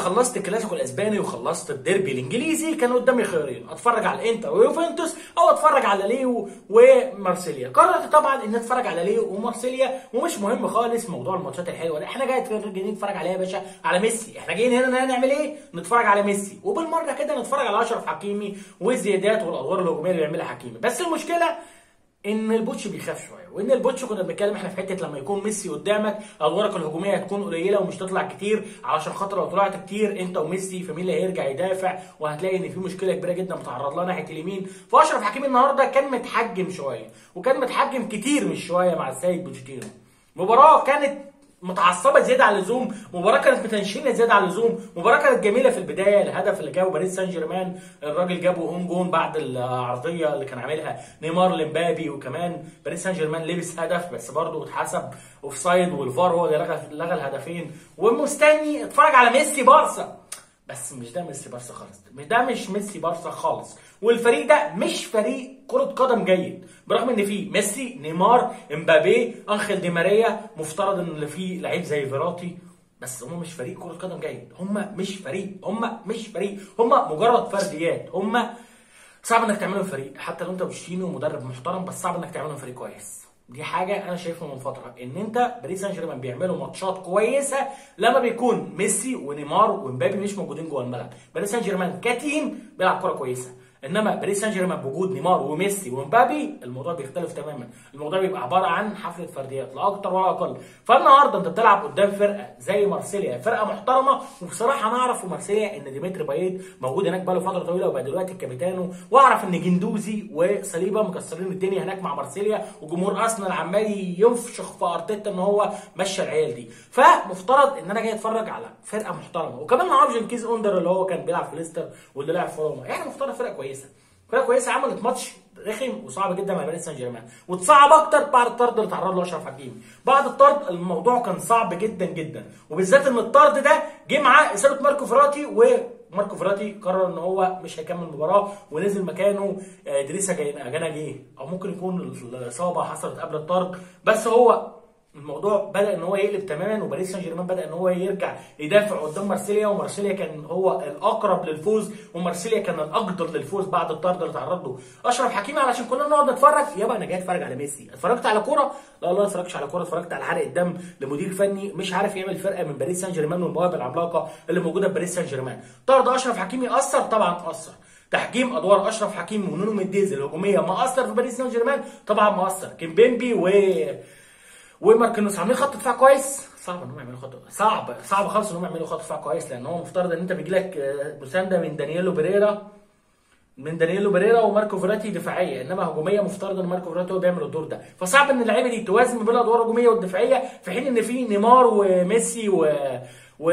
خلصت الكلاسيكو الاسباني وخلصت الديربي الانجليزي كان قدامي خيارين اتفرج على الانتر ويوفنتوس او اتفرج على ليو ومارسيليا قررت طبعا ان اتفرج على ليو ومارسيليا ومش مهم خالص موضوع الماتشات الحلوه ده احنا جايين نتفرج عليها يا باشا على ميسي احنا جايين هنا نعمل ايه نتفرج على ميسي وبالمره كده نتفرج على اشرف حكيمي والزيادات والادوار الهجوميه اللي بيعملها حكيمي بس المشكله ان البوتش بيخاف شويه وان البوتش كنا بنتكلم احنا في حته لما يكون ميسي قدامك ادوارك الهجوميه هتكون قليله ومش تطلع كتير علشان خاطر لو طلعت كتير انت وميسي فمين اللي هيرجع يدافع وهتلاقي ان في مشكله كبيره جدا متعرض لها ناحيه اليمين فاشرف حكيمي النهارده كان متحجم شويه وكان متحجم كتير مش شويه مع السيد بوتشيتينو مباراه كانت متعصبه زياده عن اللزوم مباراه كانت متنشنه زياده عن اللزوم مباراه كانت جميله في البدايه الهدف اللي جابه باريس سان جيرمان الراجل جابه هوم جون بعد العرضيه اللي كان عاملها نيمار لمبابي وكمان باريس سان جيرمان لبس هدف بس برضه اتحسب اوف سايد والفار هو اللي لغى لغى الهدفين ومستني اتفرج على ميسي بارسا بس مش ده ميسي بارسا خالص مش ده مش ميسي بارسا خالص والفريق ده مش فريق كرة قدم جيد برغم ان فيه ميسي نيمار امبابي انخيل دي ماريا مفترض ان فيه لعيب زي فيراتي بس هم مش فريق كرة قدم جيد هم مش فريق هم مش فريق هم مجرد فرديات هم صعب انك تعملهم فريق حتى لو انت بوشينو مدرب محترم بس صعب انك تعملهم فريق كويس دي حاجه انا شايفها من فتره ان انت باريس سان جيرمان بيعملوا ماتشات كويسه لما بيكون ميسي ونيمار ومبابي مش موجودين جوه الملعب باريس سان جيرمان كتيم بيلعب كوره كويسه انما باريس سان جيرمان بوجود نيمار وميسي ومبابي الموضوع بيختلف تماما الموضوع بيبقى عباره عن حفله فرديات لا اكتر ولا اقل فالنهارده انت بتلعب قدام فرقه زي مارسيليا فرقه محترمه وبصراحه انا اعرف في مارسيليا ان ديمتري بايد موجود هناك بقاله فتره طويله وبقى دلوقتي الكابيتانو واعرف ان جندوزي وصليبه مكسرين الدنيا هناك مع مارسيليا وجمهور ارسنال عمال ينفشخ في ارتيتا ان هو مشى العيال دي فمفترض ان انا جاي اتفرج على فرقه محترمه وكمان معاه جنكيز اوندر اللي هو كان بيلعب في ليستر واللي لعب في روما يعني مفترض فرقه كويسه فرقه كويسه عملت ماتش رخم وصعب جدا مع باريس سان جيرمان وتصعب اكتر بعد الطرد اللي تعرض له اشرف حكيمي بعد الطرد الموضوع كان صعب جدا جدا وبالذات ان الطرد ده جه معاه اصابه ماركو فراتي وماركو فراتي قرر ان هو مش هيكمل المباراه ونزل مكانه ادريسا جانا جه او ممكن يكون الاصابه حصلت قبل الطرد بس هو الموضوع بدا ان هو يقلب تماما وباريس سان جيرمان بدا ان هو يرجع يدافع قدام مارسيليا ومارسيليا كان هو الاقرب للفوز ومارسيليا كان الاقدر للفوز بعد الطرد اللي تعرض له اشرف حكيمي علشان كنا نقعد نتفرج يابا انا جاي اتفرج على ميسي اتفرجت على كوره لا لا ما اتفرجتش على كوره اتفرجت على حرق الدم لمدير فني مش عارف يعمل فرقه من باريس سان جيرمان والمواهب العملاقه اللي موجوده في باريس سان جيرمان طرد اشرف حكيمي اثر طبعا اثر تحكيم ادوار اشرف حكيمي ونونو مينديز الهجوميه ما اثر في باريس سان جيرمان طبعا ما اثر كيمبيمبي و وماركينوس عاملين خط دفاع كويس صعب ان هم يعملوا خط صعب صعب خالص ان هم يعملوا خط دفاع كويس لان هو مفترض ان انت بيجي لك مسانده من دانييلو بيريرا من دانييلو بيريرا وماركو فيراتي دفاعيه انما هجوميه مفترض ان ماركو فيراتي هو بيعمل الدور ده فصعب ان اللعيبه دي توازن ما بين الادوار الهجوميه والدفاعيه في حين ان في نيمار وميسي و و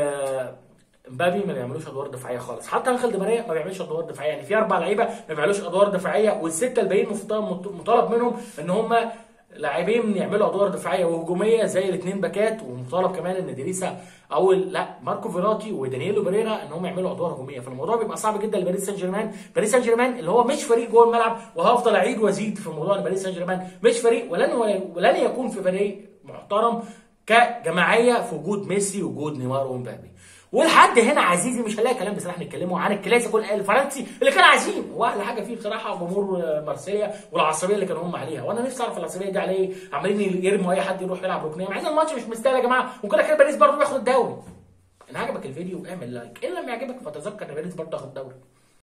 مبابي ما بيعملوش ادوار دفاعيه خالص حتى انخيل دي ماريا ما بيعملش ادوار دفاعيه يعني في اربع لعيبه ما بيعملوش ادوار دفاعيه والسته الباقيين مطالب منهم ان هم لاعبين يعملوا ادوار دفاعيه وهجوميه زي الاثنين باكات ومطالب كمان ان دريسا او لا ماركو فيراتي ودانييلو بريرا ان هم يعملوا ادوار هجوميه فالموضوع بيبقى صعب جدا لباريس سان جيرمان باريس سان جيرمان اللي هو مش فريق جوه الملعب وهفضل اعيد وازيد في موضوع ان باريس سان جيرمان مش فريق ولن ولن يكون في فريق محترم كجماعيه في وجود ميسي وجود نيمار ومبابي ولحد هنا عزيزي مش هنلاقي كلام بصراحه نتكلموا عن الكلاسيكو الفرنسي اللي كان عايزين واحلى حاجه فيه بصراحه جمهور مارسيليا والعصبيه اللي كانوا هم عليها وانا نفسي اعرف العصبيه دي على ايه عمالين يرموا اي حد يروح يلعب ركنيه مع ان الماتش مش مستاهل يا جماعه وكده كده باريس برضه بياخد الدوري ان عجبك الفيديو اعمل لايك ان لم يعجبك فتذكر ان باريس برضه تاخد الدوري